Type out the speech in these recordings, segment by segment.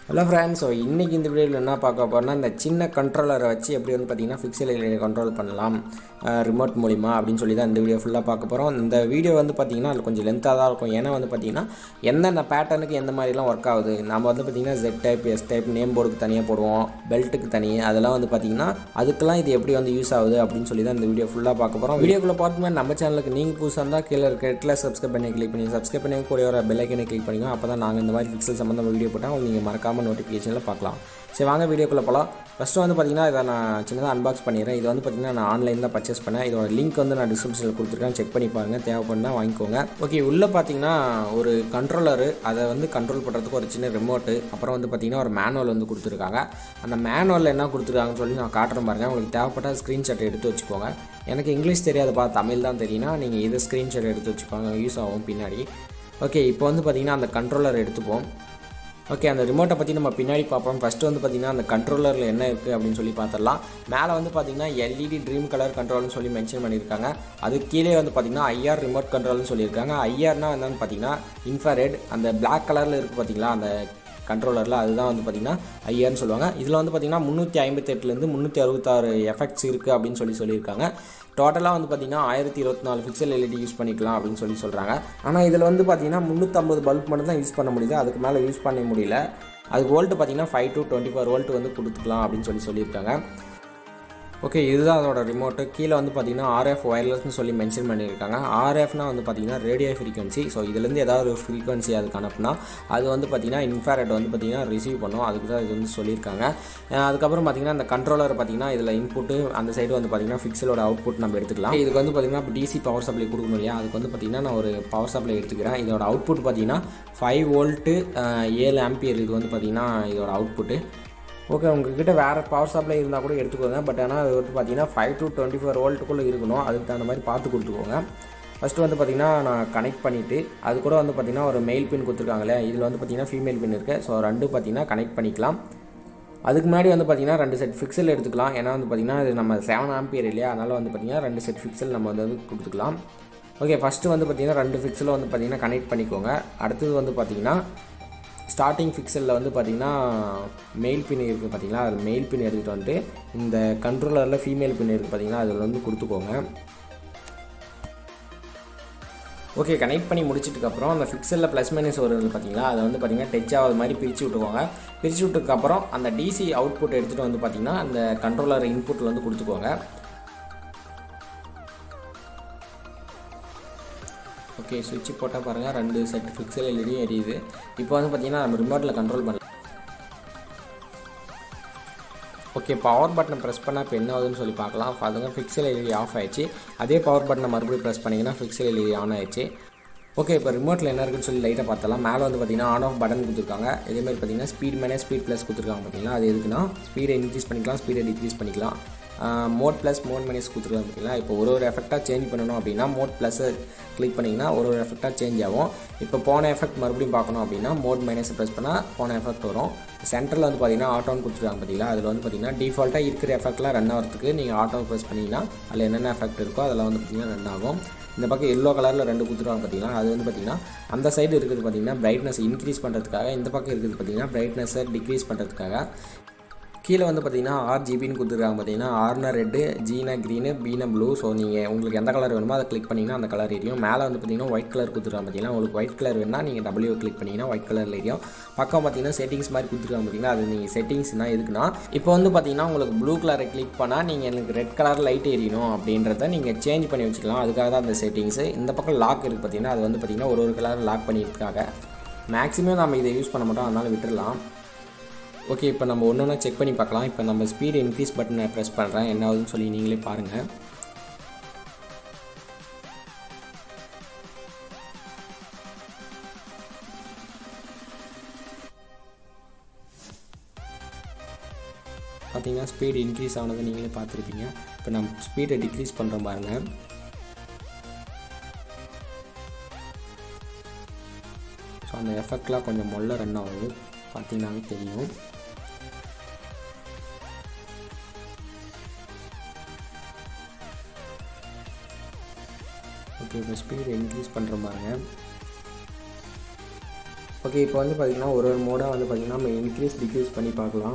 hello friends so இன்றைக்கி இந்த வீடியோவில் என்ன பார்க்க போகிறோம்னா இந்த சின்ன கண்ட்ரோலரை வச்சு எப்படி வந்து பார்த்திங்கன்னா ஃபிக்சல் கண்ட்ரோல் பண்ணலாம் ரிமோட் மூலிமா அப்படின்னு சொல்லி தான் இந்த வீடியோ ஃபுல்லாக பார்க்க போகிறோம் இந்த வீடியோ வந்து பார்த்திங்கன்னா அது கொஞ்சம் லென்த்தாக தான் இருக்கும் ஏன்னா வந்து பார்த்திங்கன்னா எந்தெந்த பேட்டர்னுக்கு எந்த மாதிரிலாம் ஒர்க் ஆகுது நம்ம வந்து பார்த்திங்கன்னா Z type S type name போர்டுக்கு தனியாக போடுவோம் பெல்ட்டுக்கு தனி அதெல்லாம் வந்து பார்த்திங்கன்னா அதுக்கெல்லாம் இது எப்படி வந்து யூஸ் ஆகுது அப்படின்னு சொல்லி தான் இந்த வீடியோ ஃபுல்லாக பார்க்க போகிறோம் வீடியோக்குள்ளே பார்த்துமே நம்ம சேனலுக்கு நீங்கள் புதுசாக இருந்தால் கீழே இருக்க ரெட்டில் சப்ஸ்கிரைப் பண்ணி கிளிக் பண்ணி சப்ஸ்கிரைப் பண்ணி கூட வர பெல்லைக்கனை கிளிக் பண்ணிக்கோ அப்போ தான் நாங்கள் இந்த மாதிரி ஃபிக்சல் சம்மந்தமாக வீடியோ போட்டால் உங்களுக்கு நீங்கள் மறக்காமல் நோட்டிஃபிகேஷனில் பார்க்கலாம் சரி வாங்க வீடியோக்குள்ளே போகலாம் ஃபஸ்ட்டு வந்து பார்த்திங்கன்னா இதை நான் சின்னதாக அன்பாக்ஸ் பண்ணிடுறேன் இது வந்து பார்த்திங்கன்னா நான் ஆன்லைனில் தான் பர்ச்சேஸ் பண்ணேன் இதோட லிங்க் வந்து நான் டிஸ்கிரிப்ஷனில் கொடுத்துருக்கேன் செக் பண்ணி பாருங்கள் தேவைப்படுனா வாங்கிக்கோங்க ஓகே உள்ளே பார்த்தீங்கன்னா ஒரு கண்ட்ரோலரு அதை வந்து கண்ட்ரோல் பண்ணுறதுக்கு ஒரு சின்ன ரிமோட்டு அப்புறம் வந்து பார்த்திங்கன்னா ஒரு மேனுவல் வந்து கொடுத்துருக்காங்க அந்த மேனுவலில் என்ன கொடுத்துருக்காங்கன்னு சொல்லி நான் காட்டுறேன் பாருங்கள் உங்களுக்கு தேவைப்பட்ட ஸ்க்ரீன்ஷாட் எடுத்து வச்சுக்கோங்க எனக்கு இங்கிலீஷ் தெரியாதுப்பா தமிழ் தான் தெரியும்னா நீங்கள் இதை ஸ்க்ரீன்ஷாட் எடுத்து வச்சுக்கோங்க யூஸ் ஆகும் பின்னாடி ஓகே இப்போ வந்து பார்த்திங்கன்னா அந்த கண்ட்ரோலர் எடுத்துப்போம் ஓகே அந்த ரிமோட்டை பற்றி நம்ம பின்னாடி பார்ப்போம் ஃபஸ்ட்டு வந்து பார்த்திங்கன்னா அந்த கண்ட்ரோலரில் என்ன இருக்குது அப்படின்னு சொல்லி பார்த்துடலாம் மேலே வந்து பார்த்திங்கன்னா எல்இடி ட்ரீம் கலர் கண்ட்ரோல்னு சொல்லி மென்ஷன் பண்ணியிருக்காங்க அது கீழே வந்து பார்த்திங்கன்னா ஐஆர் ரிமோட் கண்ட்ரோல்னு சொல்லியிருக்காங்க ஐஆர்னா என்னன்னு பார்த்தீங்கன்னா இன்ஃபாரெட் அந்த பிளாக் கலரில் இருக்குது பார்த்தீங்களா அந்த கண்ட்ரோலரில் அதுதான் வந்து பார்த்திங்கன்னா ஐஆர்னு சொல்லுவாங்க இதில் வந்து பார்த்திங்கன்னா முந்நூற்றி ஐம்பத்தெட்டுலேருந்து முந்நூற்றி அறுபத்தாறு எஃபெக்ட்ஸ் இருக்குது அப்படின்னு சொல்லி சொல்லியிருக்காங்க டோட்டலாக வந்து பார்த்திங்கன்னா ஆயிரத்தி இருபத்தி நாலு பிக்சல் எல்இடி யூஸ் பண்ணிக்கலாம் அப்படின்னு சொல்லி சொல்கிறாங்க ஆனால் இதில் வந்து பார்த்திங்கன்னா முந்நூற்றம்பது பல்ப் மட்டும் தான் யூஸ் பண்ண முடியுது அதுக்கு மேலே யூஸ் பண்ண முடியல அதுக்கு வோல்ட்டு பார்த்திங்கன்னா five to twenty four volt வந்து கொடுத்துக்கலாம் அப்படின்னு சொல்லி சொல்லியிருக்காங்க ஓகே இதுதான் அதோட ரிமோட்டு கீழே வந்து பார்த்தீங்கன்னா ஆர்எஃப் ஒயர்லெஸ்னு சொல்லி மென்ஷன் பண்ணியிருக்காங்க ஆர்எஃப்னா வந்து பார்த்தீங்கன்னா ரேடியோ ஃப்ரீக்வன்சி ஸோ இதுலேருந்து ஏதாவது ஒரு ஃப்ரீக்வன்சி அதுக்கு அனுப்புனா அது வந்து பார்த்தீங்கன்னா இன்ஃபாரெட் வந்து பார்த்தீங்கன்னா ரிசீவ் பண்ணும் அதுக்கு தான் இது வந்து சொல்லியிருக்காங்க அதுக்கப்புறம் பார்த்தீங்கன்னா அந்த கண்ட்ரோலர் பார்த்தீங்கன்னா இதில் இன்புட்டு அந்த சைடு வந்து பார்த்தீங்கன்னா ஃபிக்சலோட அவுட்புட் நம்ம எடுத்துக்கலாம் இதுக்கு வந்து பார்த்தீங்கன்னா இப்போ டிசி பவர் சப்ளை கொடுக்கணும் இல்லையா அதுக்கு வந்து பார்த்தீங்கன்னா நான் ஒரு பவர் சப்ளை எடுத்துக்கிறேன் இதோட அவுட்புட் பார்த்தீங்கன்னா ஃபைவ் வோல்ட்டு ஏழு ஆம்பியர் இது வந்து பார்த்தீங்கன்னா இதோட அவுட்புட்டு ஓகே உங்ககிட்ட வேறு பவர் சப்ளை இருந்தால் கூட எடுத்துக்கோங்க பட் ஆனால் அது வந்து பார்த்தீங்கன்னா ஃபைவ் டு டுவெண்ட்டி ஃபோர் வோல்ட்டுக்குள்ளே இருக்கணும் அதுக்கு தகுந்த மாதிரி பார்த்து கொடுத்துக்கோங்க ஃபஸ்ட்டு வந்து பார்த்திங்கன்னா நான் கனெக்ட் பண்ணிவிட்டு அது கூட வந்து பார்த்திங்கன்னா ஒரு மெயில் பின் கொடுத்துருக்காங்களே இதில் வந்து பார்த்திங்கன்னா ஃபீமேல் பின் இருக்குது ஸோ ரெண்டு பார்த்திங்கன்னா கனெக்ட் பண்ணிக்கலாம் அதுக்கு முன்னாடி வந்து பார்த்திங்கன்னா ரெண்டு செட் ஃபிக்சல் எடுத்துக்கலாம் ஏன்னா வந்து பார்த்திங்கன்னா இது நம்ம செவன் ஆம்பியர் இல்லையா அதனால் வந்து பார்த்திங்கன்னா ரெண்டு செட் ஃபிக்சல் நம்ம வந்து கொடுத்துக்கலாம் ஓகே ஃபஸ்ட்டு வந்து பார்த்திங்கன்னா ரெண்டு ஃபிக்சலும் வந்து பார்த்திங்கன்னா கனெக்ட் பண்ணிக்கோங்க அடுத்தது வந்து பார்த்திங்கன்னா ஸ்டார்டிங் ஃபிக்சலில் வந்து பார்த்திங்கன்னா மெயில் பின் இருக்குது பார்த்தீங்களா அதில் மெயில் பின் எடுத்துகிட்டு வந்துட்டு இந்த கண்ட்ரோலரில் ஃபீமேல் பின் இருக்குது பார்த்தீங்கன்னா அதில் வந்து கொடுத்துக்கோங்க ஓகே கனெக்ட் பண்ணி முடிச்சிட்டுக்கப்புறம் அந்த ஃபிக்சலில் ப்ளஸ் மைனஸ் வருது பார்த்தீங்களா அதை வந்து பார்த்திங்கன்னா டச் ஆகாத மாதிரி பிரித்து விட்டுக்கோங்க பிரித்து விட்டதுக்கப்புறம் அந்த டிசி அவுட்புட் எடுத்துகிட்டு வந்து பார்த்திங்கன்னா அந்த கண்ட்ரோலர் இன்புட்டில் வந்து கொடுத்துக்கோங்க ஓகே சுவிட்ச் போட்டால் பாருங்கள் ரெண்டு செட் ஃபிக்சல் எல்இடியும் எரியுது இப்போ வந்து பார்த்திங்கன்னா நம்ம ரிமோட்டில் கண்ட்ரோல் பண்ணலாம் ஓகே பவர் பட்டனை ப்ரெஸ் பண்ணால் இப்போ என்ன ஆகுதுன்னு சொல்லி பார்க்கலாம் பாருங்க ஃபிக்சல் எல்இடி ஆஃப் ஆயிடுச்சு அதே பவர் பட்டனை மறுபடியும் ப்ரெஸ் பண்ணிங்கன்னா ஃபிக்சல் எல்இடி ஆன் ஆயிடுச்சு ஓகே இப்போ ரிமோட்டில் என்ன இருக்குன்னு சொல்லி லைட்டாக பார்த்தலாம் மேலே வந்து பார்த்தீங்கன்னா ஆன் ஆஃப் பட்டன் கொடுத்துருக்காங்க இதேமாதிரி பார்த்தீங்கன்னா ஸ்பீட் மேனே ஸ்பீட் ப்ளஸ் கொடுத்துருக்காங்க பார்த்தீங்களா அது எதுக்குன்னா ஸ்பீடை இன்க்ரீஸ் பண்ணிக்கலாம் ஸ்பீடை டிக்ரீஸ் பண்ணிக்கலாம் மோட் ப்ளஸ் மோட் மைனஸ் கொடுத்துருக்காங்க பார்த்தீங்களா இப்போ ஒரு ஒரு எஃபெக்டாக சேஞ்ச் பண்ணணும் அப்படின்னா மோட் ப்ளஸ்ஸை கிளிக் பண்ணிங்கன்னா ஒரு ஒரு எஃபெக்டாக சேஞ்ச் ஆகும் இப்போ போன எஃபெக்ட் மறுபடியும் பார்க்கணும் அப்படின்னா மோட் மைனஸ் ப்ரெஸ் பண்ணால் போன எஃபெக்ட் வரும் சென்டரில் வந்து பார்த்தீங்கன்னா ஆட்டோன்னு கொடுத்துருக்காங்க பார்த்தீங்களா அதில் வந்து பார்த்தீங்கன்னா டிஃபால்ட்டாக இருக்கிற எஃபெக்ட்லாம் ரன் ஆகிறதுக்கு நீங்கள் ஆட்டோ ப்ரெஸ் பண்ணிங்கன்னா அதில் என்னென்ன எஃபெக்ட் இருக்கோ அதெல்லாம் வந்து பார்த்தீங்கன்னா ரன் ஆகும் இந்த பக்கம் எல்லோ கலரில் ரெண்டு கொடுத்துருவாங்க பார்த்தீங்கன்னா அது வந்து பார்த்தீங்கன்னா அந்த சைடு இருக்குது பார்த்தீங்கன்னா பிரைட்னஸ் இன்க்ரீஸ் பண்ணுறதுக்காக இந்த பக்கம் இருக்குது பார்த்தீங்கன்னா பிரைட்னஸை டிக்ரீஸ் பண்ணுறதுக்காக கீழே வந்து பார்த்தீங்கன்னா ஆர் ஜிபின்னு கொடுத்துருக்காங்க பார்த்தீங்கன்னா ஆர்னா ரெட்டு ஜீனா க்ரீனு பீனா ப்ளூ ஸோ நீங்கள் உங்களுக்கு எந்த கலர் வேணுமோ அதை கிளிக் பண்ணிங்கன்னா அந்த கலர் எரியும் மேலே வந்து பார்த்தீங்கன்னா ஒயிட் கலர் கொடுத்துருக்காங்க பார்த்தீங்கன்னா உங்களுக்கு ஒயிட் கலர் வேணா நீங்கள் டபிள்யூ கிளிக் பண்ணிங்கன்னா ஒயிட் கலரில் எரியும் பக்கம் பார்த்தீங்கன்னா செட்டிங்ஸ் மாதிரி கொடுத்துருக்காங்க பார்த்தீங்கன்னா அது நீங்கள் செட்டிங்ஸ்னா எதுக்குன்னா இப்போ வந்து பார்த்தீங்கன்னா உங்களுக்கு ப்ளூ கலரை கிளிக் பண்ணால் நீங்கள் எனக்கு ரெட் கலர் லைட் எரியணும் அப்படின்றத நீங்கள் சேஞ்ச் பண்ணி வச்சுக்கலாம் அதுக்காக தான் அந்த செட்டிங்ஸு இந்த பக்கம் லாக் இருக்குது பார்த்தீங்கன்னா அது வந்து பார்த்தீங்கன்னா ஒரு ஒரு கலர் லாக் பண்ணியிருக்காங்க மேக்ஸிமம் நம்ம இதை யூஸ் பண்ண மாட்டோம் அதனால் விட்டுடலாம் ஓகே இப்போ நம்ம ஒன்று ஒன்றா செக் பண்ணி பார்க்கலாம் இப்போ நம்ம ஸ்பீடு இன்க்ரீஸ் பட்டனை ப்ரெஸ் பண்ணுறேன் என்ன ஆகுதுன்னு சொல்லி நீங்களே பாருங்கள் பார்த்தீங்கன்னா ஸ்பீடு இன்க்ரீஸ் ஆனதை நீங்களே பார்த்துருப்பீங்க இப்போ நம்ம ஸ்பீடை டிக்ரீஸ் பண்ணுறோம் பாருங்கள் ஸோ அந்த எஃபெக்ட்லாம் கொஞ்சம் மொல்ல ரன் ஆகுது பார்த்தீங்கன்னாவே தெரியும் ஓகே இப்போ ஸ்பீடு இன்க்ரீஸ் பண்ணுற பாருங்க ஓகே இப்போ வந்து பார்த்திங்கன்னா ஒரு ஒரு மோடாக வந்து பார்த்திங்கன்னா நம்ம இன்க்ரீஸ் டிக்ரீஸ் பண்ணி பார்க்கலாம்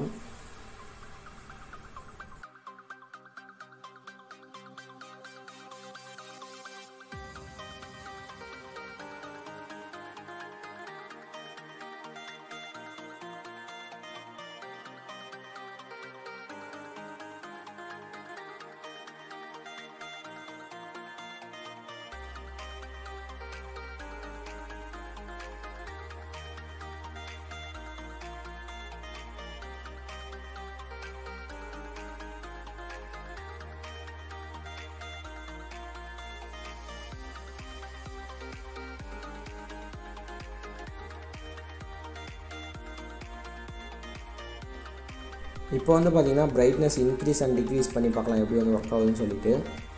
இப்போ வந்து பார்த்திங்கன்னா பிரைட்னஸ் இன்க்ரீஸ் அண்ட் டிக்ரீஸ் பண்ணி பார்க்கலாம் எப்படி வந்து ஒர்க் ஆகுதுன்னு சொல்லிட்டு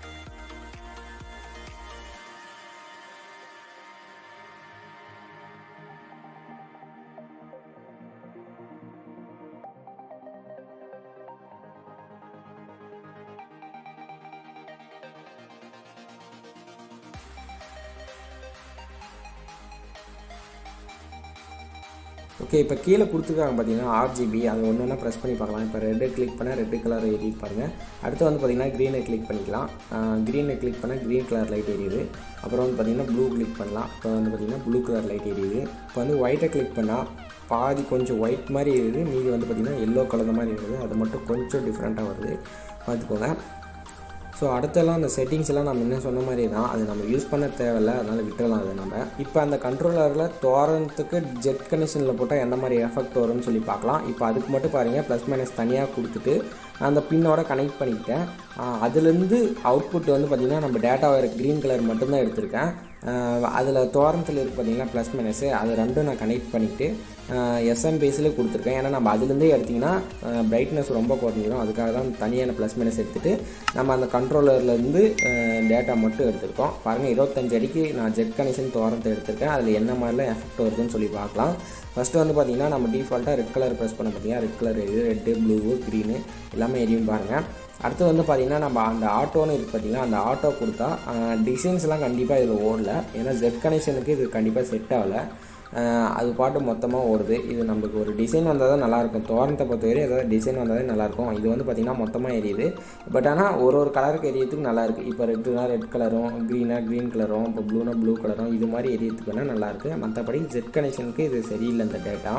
ஓகே இப்போ கீழே கொடுத்துருக்காங்க பார்த்தீங்கன்னா ஆர்ஜிபி அது ஒன்று ஒன்றா ப்ரெஸ் பண்ணி பார்க்கலாம் இப்போ ரெட்டு கிளிக் பண்ணால் ரெட்டு கலர் எரியுது பாருங்கள் அடுத்து வந்து பார்த்தீங்கன்னா க்ரீனை கிளிக் பண்ணிக்கலாம் க்ரீனை கிளிக் பண்ணால் க்ரீன் கலர் லைட் எரியுது அப்புறம் வந்து பார்த்தீங்கன்னா ப்ளூ கிளிக் பண்ணலாம் இப்போ வந்து பார்த்தீங்கன்னா ப்ளூ கலர் லைட் எரியுது இப்போ வந்து ஒயிட்டை கிளிக் பண்ணால் பாதி கொஞ்சம் ஒயிட் மாதிரி எரியுது மீதி வந்து பார்த்திங்கன்னா எல்லோ கலர் மாதிரி இருக்குது அது மட்டும் கொஞ்சம் டிஃப்ரெண்ட்டாக வருது பார்த்துக்கோங்க ஸோ அடுத்தெல்லாம் அந்த செட்டிங்ஸ் எல்லாம் நம்ம என்ன சொன்ன மாதிரி தான் அது நம்ம யூஸ் பண்ண தேவையில்ல அதனால் விட்டுறலாம் அதை நம்ம இப்போ அந்த கண்ட்ரோலரில் தோரத்துக்கு ஜெட் கனெக்ஷனில் போட்டால் எந்த மாதிரி எஃபெக்ட் வரும்னு சொல்லி பார்க்கலாம் இப்போ அதுக்கு மட்டும் பாருங்கள் ப்ளஸ் மைனஸ் தனியாக கொடுத்துட்டு அந்த பின்னோட கனெக்ட் பண்ணிக்கிட்டேன் அதுலேருந்து அவுட்புட் வந்து பார்த்திங்கன்னா நம்ம டேட்டா வர க்ரீன் கலர் மட்டும்தான் எடுத்திருக்கேன் அதில் தோரத்தில் இருக்குது பார்த்தீங்கன்னா ப்ளஸ் மைனஸு அது ரெண்டும் நான் கனெக்ட் பண்ணிவிட்டு எஸ்எம் பேஸில் கொடுத்துருக்கேன் ஏன்னா நம்ம அதுலேருந்தே எடுத்திங்கன்னா பிரைட்னஸ் ரொம்ப குறைஞ்சிடும் அதுக்காக தான் தனியான ப்ளஸ் மைனஸ் எடுத்துகிட்டு நம்ம அந்த கண்ட்ரோலர்லேருந்து டேட்டா மட்டும் எடுத்திருக்கோம் பாருங்கள் இருபத்தஞ்சு அடிக்கு நான் ஜெட் கனெக்ஷன் தோரத்தை எடுத்திருக்கேன் அதில் என்ன மாதிரிலாம் எஃபெக்ட் வருதுன்னு சொல்லி பார்க்கலாம் ஃபஸ்ட்டு வந்து பார்த்திங்கன்னா நம்ம டிஃபால்ட்டாக ரெட் கலர் ப்ரெஸ் பண்ண பார்த்தீங்கன்னா ரெட் கலர் எரியுது ரெட்டு ப்ளூவு க்ரீனு எல்லாமே எரியும் பாருங்கள் அடுத்து வந்து பார்த்திங்கன்னா நம்ம அந்த ஆட்டோன்னு இருக்குது பார்த்திங்கன்னா அந்த ஆட்டோ கொடுத்தா டிசைன்ஸ்லாம் கண்டிப்பாக இதில் ஓடல ஏன்னா ஜெட் கனெக்ஷனுக்கு இது கண்டிப்பாக செட் ஆகலை அது பாட்டு மொத்தமாக ஓடுது இது நம்மளுக்கு ஒரு டிசைன் வந்தால் தான் நல்லாயிருக்கும் தோரணத்தை பொறுத்தவரை ஏதாவது டிசைன் வந்தால் தான் நல்லாயிருக்கும் இது வந்து பார்த்திங்கன்னா மொத்தமாக எரியுது பட் ஆனால் ஒரு ஒரு கலருக்கு எரியறதுக்கு நல்லாயிருக்கு இப்போ ரெட்டுனா ரெட் கலரும் க்ரீனாக க்ரீன் கலரும் இப்போ ப்ளூனா ப்ளூ கலரும் இது மாதிரி எரியறதுக்கு வேணால் நல்லாயிருக்கு மற்றபடி ஜெட் கனெக்ஷனுக்கு இது சரியில்லை இந்த டேட்டா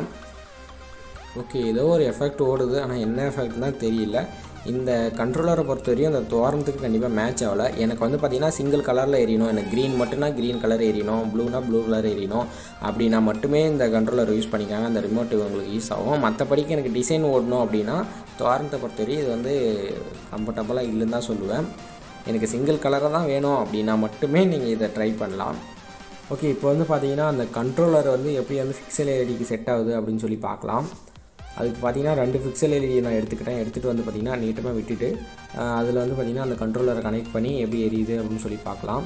ஓகே ஏதோ ஒரு எஃபெக்ட் ஓடுது ஆனால் என்ன எஃபெக்ட் தான் தெரியல இந்த கண்ட்ரோலரை பொறுத்த வரையும் அந்த தோரணத்துக்கு கண்டிப்பாக மேட்ச் ஆகலை எனக்கு வந்து பார்த்திங்கன்னா சிங்கிள் கலரில் எரியணும் எனக்கு க்ரீன் மட்டும்னா க்ரீன் கலர் எரியணும் ப்ளூனா ப்ளூ கலர் எரியணும் அப்படின்னா மட்டுமே இந்த கண்ட்ரோலர் யூஸ் பண்ணிக்காங்க அந்த ரிமோட் உங்களுக்கு யூஸ் ஆகும் மற்றபடிக்கு எனக்கு டிசைன் ஓடணும் அப்படின்னா தோரணத்தை பொறுத்தவரையும் இது வந்து கம்ஃபர்டபுளாக இல்லைன்னு தான் சொல்லுவேன் எனக்கு சிங்கிள் கலராக தான் வேணும் அப்படின்னா மட்டுமே நீங்கள் இதை ட்ரை பண்ணலாம் ஓகே இப்போ வந்து பார்த்தீங்கன்னா அந்த கண்ட்ரோலர் வந்து எப்படி வந்து ஃபிக்சல் எல்இடிக்கு செட் ஆகுது அப்படின்னு சொல்லி பார்க்கலாம் அதுக்கு பார்த்தீங்கன்னா ரெண்டு ஃபிக்சல் எல்இடி நான் எடுத்துக்கிட்டேன் எடுத்துகிட்டு வந்து பார்த்திங்கன்னா நீட்டமாக விட்டுட்டு அதில் வந்து பார்த்திங்கன்னா அந்த கண்ட்ரோலரை கனெக்ட் பண்ணி எப்படி எரியுது அப்படின்னு சொல்லி பார்க்கலாம்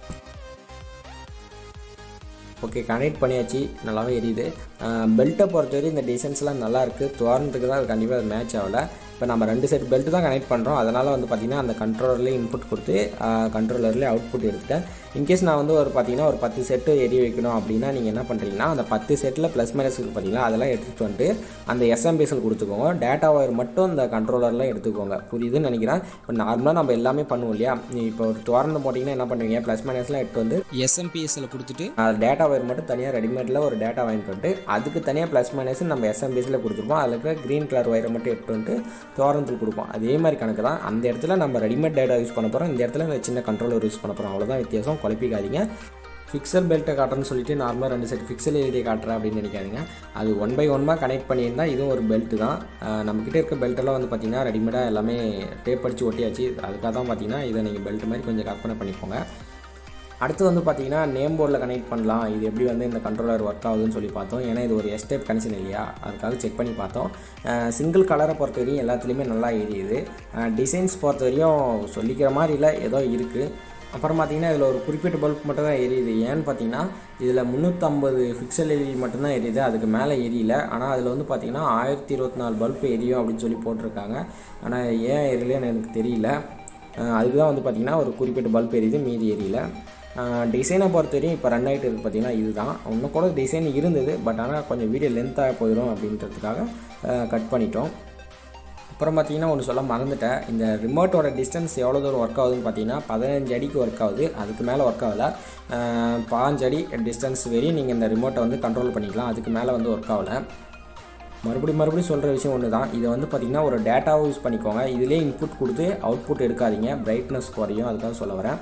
ஓகே கனெக்ட் பண்ணியாச்சு நல்லாவே எரியுது பெல்ட்டை பொறுத்தவரை இந்த டிசைன்ஸ்லாம் நல்லாயிருக்கு தோரணத்துக்கு தான் அது கண்டிப்பாக அது மேட்ச் ஆகலை இப்போ நம்ம ரெண்டு செட் பெல்ட் தான் கனெக்ட் பண்ணுறோம் அதனால் வந்து பார்த்திங்கன்னா அந்த கண்ட்ரோலர்லேயே இன்புட் கொடுத்து கண்ட்ரோலர்லேயே அவுட்புட் எடுத்துட்டேன் இன்கேஸ் நான் வந்து ஒரு பார்த்தீங்கன்னா ஒரு பத்து செட்டு எரி வைக்கணும் அப்படின்னா நீங்கள் என்ன பண்ணுறீங்கன்னா அந்த பத்து செட்டில் ப்ளஸ் மைனஸ் இருக்குது பார்த்தீங்களா அதெல்லாம் எடுத்துகிட்டு வந்துட்டு அந்த எஸ்எம்பிஎஸ்எல் கொடுத்துக்கோங்க டேட்டா ஒயர் மட்டும் இந்த கண்ட்ரோலரில் எடுத்துக்கோங்க புரியுதுன்னு நினைக்கிறேன் இப்போ நார்மலாக நம்ம எல்லாமே பண்ணுவோம் இல்லையா இப்போ ஒரு தோரணம் போட்டிங்கன்னா என்ன பண்ணுவீங்க ப்ளஸ் மைனஸ்லாம் எடுத்து வந்து எஸ்எம்பிஎஸ்ல கொடுத்துட்டு டேட்டா ஒயர் மட்டும் தனியாக ரெடிமேடில் ஒரு டேட்டா வாங்கிட்டு வந்துட்டு அதுக்கு தனியாக ப்ளஸ் மைனஸ் நம்ம எஸ்எம்பிஎஸில் கொடுத்துருப்போம் அதில் இருக்கிற க்ரீன் கலர் ஒயரை மட்டும் எடுத்து வந்துட்டு தோரணத்தில் கொடுப்போம் அதே மாதிரி கணக்கு தான் அந்த இடத்துல நம்ம ரெடிமேட் டேட்டா யூஸ் பண்ண போகிறோம் இந்த இடத்துல இந்த சின்ன கண்ட்ரோலர் யூஸ் பண்ண போகிறோம் அவ்வளோதான் வித்தியாசம் குழப்பிக்காதீங்க ஃபிக்சல் பெல்ட்டை காட்டுறேன்னு சொல்லிட்டு நார்மலாக ரெண்டு செட் ஃபிக்சல் எல்இடி காட்டுறேன் அப்படின்னு நினைக்காதீங்க அது ஒன் பை ஒன்மாக கனெக்ட் பண்ணியிருந்தா இதுவும் ஒரு பெல்ட்டு தான் நம்மக்கிட்ட இருக்க பெல்ட்டெல்லாம் வந்து பார்த்திங்கன்னா ரெடிமேடாக எல்லாமே டேப் அடித்து ஒட்டியாச்சு அதுக்காக தான் பார்த்தீங்கன்னா இதை நீங்கள் பெல்ட் மாதிரி கொஞ்சம் கற்பனை பண்ணிக்கோங்க அடுத்து வந்து பார்த்தீங்கன்னா நேம் போர்டில் கனெக்ட் பண்ணலாம் இது எப்படி வந்து இந்த கண்ட்ரோலர் ஒர்க் ஆகுதுன்னு சொல்லி பார்த்தோம் ஏன்னா இது ஒரு எஸ்டேப் கனெக்ஷன் இல்லையா அதுக்காக செக் பண்ணி பார்த்தோம் சிங்கிள் கலரை பொறுத்த வரையும் எல்லாத்துலேயுமே நல்லா எரியுது டிசைன்ஸ் பொறுத்த வரையும் சொல்லிக்கிற மாதிரி இல்லை ஏதோ இருக்குது அப்புறம் பார்த்தீங்கன்னா இதில் ஒரு குறிப்பிட்ட பல்ப் மட்டும் தான் எரியுது ஏன்னு பார்த்தீங்கன்னா இதில் முந்நூற்றம்பது ஃபிக்சல் எரியுது மட்டும்தான் எரியுது அதுக்கு மேலே எரியல ஆனால் அதில் வந்து பார்த்தீங்கன்னா ஆயிரத்தி இருபத்தி நாலு பல்ப் எரியும் அப்படின்னு சொல்லி போட்டிருக்காங்க ஆனால் ஏன் எரியலன்னு எனக்கு தெரியல அதுக்கு தான் வந்து பார்த்திங்கன்னா ஒரு குறிப்பிட்ட பல்ப் எரியுது மீதி எரியல டிசைனை பொறுத்த வரையும் இப்போ ரன் ஆகிட்டு இருக்குது பார்த்தீங்கன்னா இதுதான் இன்னும் கூட டிசைன் இருந்தது பட் ஆனால் கொஞ்சம் வீடியோ லென்த்தாக போயிடும் அப்படின்றதுக்காக கட் பண்ணிட்டோம் அப்புறம் பார்த்தீங்கன்னா ஒன்று சொல்ல மறந்துட்டேன் இந்த ரிமோட்டோட டிஸ்டன்ஸ் எவ்வளோ தூரம் ஒர்க் ஆகுதுன்னு பார்த்தீங்கன்னா பதினஞ்சு அடிக்கு ஒர்க் ஆகுது அதுக்கு மேலே ஒர்க் ஆகலை பாஞ்சு அடி டிஸ்டன்ஸ் வரையும் நீங்கள் இந்த ரிமோட்டை வந்து கண்ட்ரோல் பண்ணிக்கலாம் அதுக்கு மேலே வந்து ஒர்க் ஆகலை மறுபடியும் மறுபடியும் சொல்கிற விஷயம் ஒன்று தான் இதை வந்து பார்த்திங்கன்னா ஒரு டேட்டாவை யூஸ் பண்ணிக்கோங்க இதிலே இன்புட் கொடுத்து அவுட்புட் எடுக்காதீங்க பிரைட்னஸ் குறையும் அதுக்காக சொல்ல வரேன்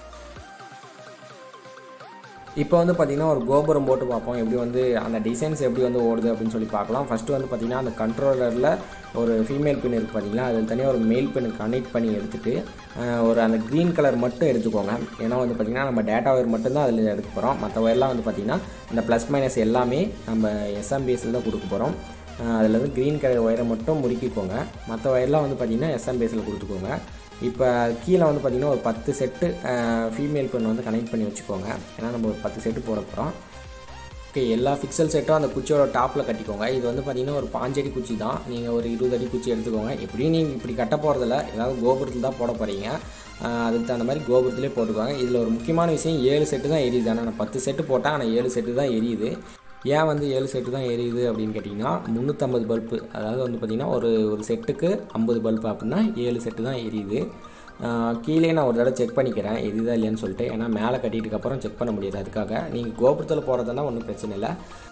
இப்போ வந்து பார்த்திங்கன்னா ஒரு கோபுரம் போட்டு பார்ப்போம் எப்படி வந்து அந்த டிசைன்ஸ் எப்படி வந்து ஓடுது அப்படின்னு சொல்லி பார்க்கலாம் ஃபஸ்ட்டு வந்து பார்த்திங்கன்னா அந்த கண்ட்ரோலரில் ஒரு ஃபீமேல் பின் இருக்குது பார்த்தீங்களா அதில் தனியாக ஒரு மேல் பின் கனெக்ட் பண்ணி எடுத்துகிட்டு ஒரு அந்த க்ரீன் கலர் மட்டும் எடுத்துக்கோங்க ஏன்னா வந்து பார்த்திங்கன்னா நம்ம டேட்டா ஒயர் மட்டும்தான் அதில் எடுக்க போகிறோம் மற்ற ஒயர்லாம் வந்து பார்த்திங்கன்னா இந்த ப்ளஸ் மைனஸ் எல்லாமே நம்ம எஸ்எம்பிஎஸ்சில் தான் கொடுக்க போகிறோம் அதில் வந்து க்ரீன் கலர் ஒயரை மட்டும் முறுக்கிக்கோங்க மற்ற ஒயர்லாம் வந்து பார்த்திங்கன்னா எஸ்எம்பிஎஸ்சில் கொடுத்துக்கோங்க இப்போ கீழே வந்து பார்த்திங்கன்னா ஒரு பத்து செட்டு ஃபீமேல் பெண் வந்து கனெக்ட் பண்ணி வச்சுக்கோங்க ஏன்னா நம்ம ஒரு பத்து செட்டு போட போகிறோம் ஓகே எல்லா ஃபிக்சல் செட்டும் அந்த குச்சியோட டாப்பில் கட்டிக்கோங்க இது வந்து பார்த்திங்கன்னா ஒரு பாஞ்சடி குச்சி தான் நீங்கள் ஒரு இருபது அடி குச்சி எடுத்துக்கோங்க எப்படியும் நீங்கள் இப்படி கட்ட போகிறதில்ல ஏதாவது கோபுரத்தில் தான் போட போகிறீங்க அதுக்கு தகுந்த மாதிரி கோபுரத்துலேயே போட்டுக்கோங்க இதில் ஒரு முக்கியமான விஷயம் ஏழு செட்டு தான் எரியுது ஆனால் நான் பத்து செட்டு போட்டேன் ஆனால் ஏழு செட்டு தான் எரியுது ஏன் வந்து ஏழு செட்டு தான் எரியுது அப்படின்னு கேட்டிங்கன்னா முந்நூற்றம்பது பல்பு அதாவது வந்து பார்த்திங்கன்னா ஒரு ஒரு செட்டுக்கு ஐம்பது பல்பு அப்படின்னா ஏழு செட்டு தான் எரியுது கீழே நான் ஒரு தடவை செக் பண்ணிக்கிறேன் எரியுதா இல்லையான்னு சொல்லிட்டு ஏன்னா மேலே கட்டிட்டுக்கப்புறம் செக் பண்ண முடியாது அதுக்காக நீங்கள் கோபுரத்தில் போகிறதுனா ஒன்றும் பிரச்சனை இல்லை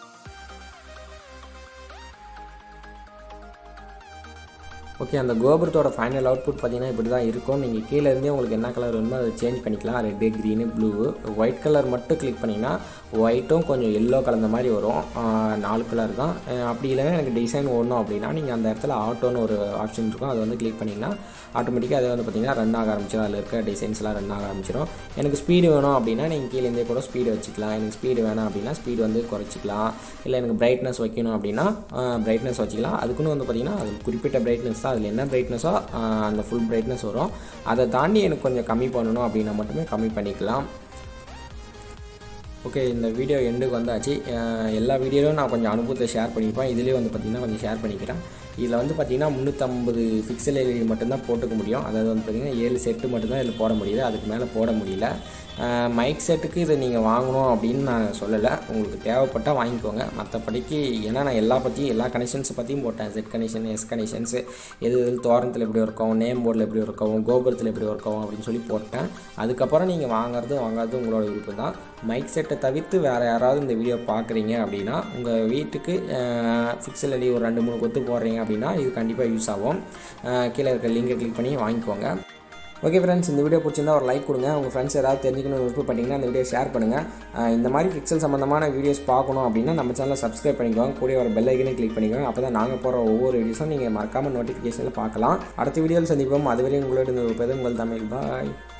ஓகே அந்த கோபுரத்தோட ஃபைனல் அவுட்புட் பார்த்தீங்கன்னா இப்படி தான் இருக்கும் நீங்கள் கீழே இருந்தே உங்களுக்கு என்ன கலர் வேணுமோ அதை சேஞ்ச் பண்ணிக்கலாம் red green blue white colour மட்டும் கிளிக் பண்ணிங்கன்னா ஒயிட்டும் கொஞ்சம் எல்லோ கலந்த மாதிரி வரும் நாலு கலர் தான் அப்படி இல்லைன்னா எனக்கு டிசைன் ஓடணும் அப்படின்னா நீங்கள் அந்த இடத்துல ஆட்டோன்னு ஒரு ஆப்ஷன் இருக்கும் அதை வந்து கிளிக் பண்ணிங்கன்னா ஆட்டோமேட்டிக்காக அதை வந்து பார்த்திங்கன்னா ரன் ஆக ஆரம்பிச்சிடும் அதில் இருக்க டிசைன்ஸ்லாம் ரன் ஆக ஆரம்பிச்சிடும் எனக்கு ஸ்பீடு வேணும் அப்படின்னா நீங்கள் கீழே இருந்தே கூட ஸ்பீடு வச்சுக்கலாம் எனக்கு ஸ்பீடு வேணாம் அப்படின்னா ஸ்பீடு வந்து குறைச்சிக்கலாம் இல்லை எனக்கு பிரைட்னஸ் வைக்கணும் அப்படின்னா பிரைட்னஸ் வச்சுக்கலாம் அதுக்குன்னு வந்து பார்த்திங்கன்னா அது குறிப்பிட்ட பிரைட்னஸ் தான் அதில் என்ன பிரைட்னஸோ அந்த ஃபுல் பிரைட்னஸ் வரும் அதை தாண்டி எனக்கு கொஞ்சம் கம்மி பண்ணணும் அப்படின்னா மட்டுமே கம்மி பண்ணிக்கலாம் ஓகே இந்த வீடியோ எண்டுக்கு வந்தாச்சு எல்லா வீடியோவிலும் நான் கொஞ்சம் அனுபவத்தை ஷேர் பண்ணியிருப்பேன் இதுலேயே வந்து பார்த்திங்கன்னா கொஞ்சம் ஷேர் பண்ணிக்கிறேன் இதில் வந்து பார்த்திங்கன்னா முந்நூற்றம்பது பிக்சல் எல்இடி மட்டும்தான் போட்டுக்க முடியும் அதாவது வந்து பார்த்திங்கன்னா ஏழு செட்டு மட்டும்தான் இதில் போட முடியுது அதுக்கு மேலே போட முடியல மைக் செட்டுக்கு இதை நீங்கள் வாங்கணும் அப்படின்னு நான் சொல்லலை உங்களுக்கு தேவைப்பட்டால் வாங்கிக்கோங்க மற்றபடிக்கு ஏன்னா நான் எல்லா பற்றியும் எல்லா கனெக்ஷன்ஸை பற்றியும் போட்டேன் செட் கனெக்ஷன் எஸ் கனெக்ஷன்ஸு எது எது தோரத்தில் எப்படி இருக்கும் நேம் போர்டில் எப்படி இருக்கும் கோபுரத்தில் எப்படி இருக்கும் அப்படின்னு சொல்லி போட்டேன் அதுக்கப்புறம் நீங்கள் வாங்குறது வாங்காதது உங்களோட விருப்பம் தான் மைக் செட்டை தவிர்த்து வேறு யாராவது இந்த வீடியோ பார்க்குறீங்க அப்படின்னா உங்கள் வீட்டுக்கு ஃபிக்ஸல் அடி ஒரு ரெண்டு மூணு கொத்து போடுறீங்க அப்படின்னா இது கண்டிப்பாக யூஸ் ஆகும் கீழே இருக்க லிங்கை கிளிக் பண்ணி வாங்கிக்கோங்க ஓகே ஃப்ரெண்ட்ஸ் இந்த வீடியோ பிடிச்சிருந்தா ஒரு லைக் கொடுங்க உங்கள் ஃப்ரெண்ட்ஸ் ஏதாவது தெரிஞ்சுக்கணும்னு விருப்பப்பட்டீங்கன்னா அந்த வீடியோ ஷேர் பண்ணுங்கள் இந்த மாதிரி பிக்சல் சம்மந்தமான வீடியோஸ் பார்க்கணும் அப்படின்னா நம்ம சேனலை சப்ஸ்கிரைப் பண்ணிக்கோங்க கூட ஒரு பெல் ஐக்கனே கிளிக் பண்ணிக்கோங்க அப்போ தான் நாங்கள் போகிற ஒவ்வொரு வீடியோஸும் நீங்கள் மறக்காமல் நோட்டிஃபிகேஷனில் பார்க்கலாம் அடுத்த வீடியோவில் சந்திப்போம் அதுவரையும் உங்களோட உங்கள் தமிழ் பாய்